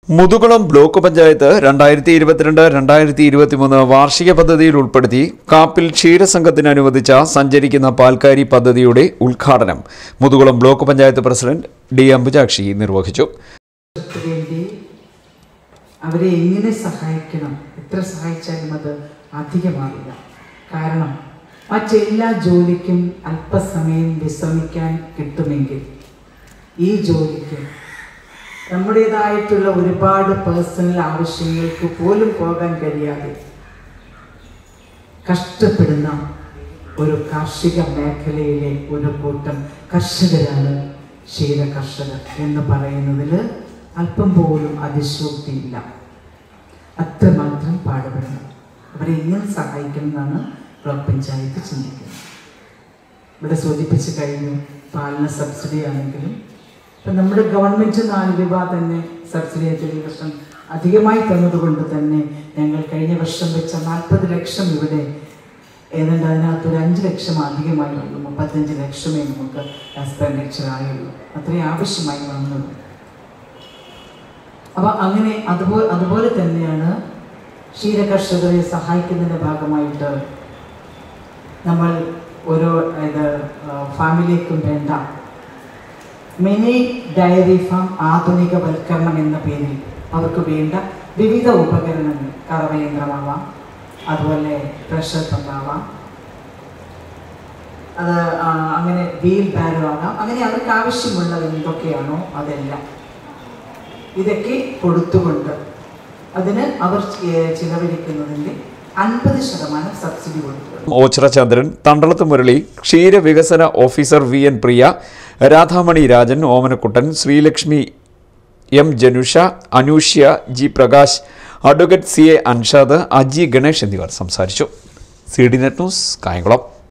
Muthukulam block panchayat രണ്ടായിരത്തി ഇരുപത്തിരണ്ട് രണ്ടായിരത്തി ഇരുപത്തിമൂന്ന് വാർഷിക പദ്ധതിയിൽ ഉൾപ്പെടുത്തി കാപ്പിൽ ക്ഷീരസംഘത്തിന് അനുവദിച്ച സഞ്ചരിക്കുന്ന പാൽക്കാരി പദ്ധതിയുടെ ഉദ്ഘാടനം Muthukulam block panchayat president D Ambujakshi നിർവഹിച്ചു ക്ക് വേണ്ടി അവരെ എങ്ങനെ സഹായിക്കണം എത്ര സഹായിച്ചാലും അത് അധികമാവില്ല കാരണം മറ്റെല്ലാ ജോലിക്കും അല്പസമയം വിശ്രമിക്കാൻ കിട്ടുമെങ്കിൽ ഈ ജോലിക്ക് നമ്മുടേതായിട്ടുള്ള ഒരുപാട് പേഴ്സണൽ ആവശ്യങ്ങൾക്ക് പോലും പോകാൻ കഴിയാതെ കഷ്ടപ്പെടുന്ന ഒരു കാർഷിക മേഖലയിലെ ഒരു കൂട്ടം കർഷകരാണ് ക്ഷീര കർഷകർ എന്ന് പറയുന്നതിൽ അല്പം പോലും അതിശോക്തിയില്ല അത്രമാത്രം പാടുപെടണം അവരെ എങ്ങനെ സഹായിക്കണമെന്നാണ് ബ്ലോക്ക് പഞ്ചായത്ത് ചിന്തിക്കുന്നത് ഇവിടെ സൂചിപ്പിച്ച് കഴിഞ്ഞു പാലിന് സബ്സിഡി ആണെങ്കിലും ഇപ്പം നമ്മുടെ ഗവൺമെൻറ് നാല് രൂപ തന്നെ സബ്സിഡി ആയിട്ട് ഈ വർഷം അധികമായി തന്നതുകൊണ്ട് തന്നെ ഞങ്ങൾ കഴിഞ്ഞ വർഷം വെച്ച നാൽപ്പത് ലക്ഷം ഇവിടെ ഏതാണ്ട് അതിനകത്ത് ഒരു അഞ്ച് ലക്ഷം അധികമായി വന്നു മുപ്പത്തഞ്ച് ലക്ഷമേ നമുക്ക് എക്സ്പെൻഡിച്ചർ ആയുള്ളൂ അത്രയും ആവശ്യമായി വന്നത് അപ്പോൾ അങ്ങനെ അതുപോലെ അതുപോലെ തന്നെയാണ് ക്ഷീര കർഷകരെ സഹായിക്കുന്നതിൻ്റെ ഭാഗമായിട്ട് നമ്മൾ ഓരോ ഇത് ഫാമിലേക്കും വേണ്ട മിനി ഡയറി ഫാം ആധുനികവൽക്കരണം എന്ന പേരിൽ അവർക്ക് വേണ്ട വിവിധ ഉപകരണങ്ങൾ കറവയന്ത്രമാവാം അതുപോലെ പ്രഷർ പമ്പാവാം അത് ആ, അങ്ങനെ വീൽ ബാരോ ആകാം അങ്ങനെ അവർക്ക് ആവശ്യമുള്ളത് എന്തൊക്കെയാണോ അതെല്ലാം ഇതൊക്കെ കൊടുത്തുകൊണ്ട് അതിന് അവർ ചെ- ചിലവഴിക്കുന്നതിൻ്റെ അൻപത് ശതമാനം സബ്സിഡി കൊടുത്തു ഓച്ചിറ ചന്ദ്രൻ തണ്ടളത്ത് മുരളി ക്ഷീരവികസന officer V N Priya Radhamani Rajan Omanakuttan Sreelakshmi M Janusha Anushya G Prakash advocate C A Anshad Aji Ganesh എന്നിവർ സംസാരിച്ചു C D net news Kayamkulam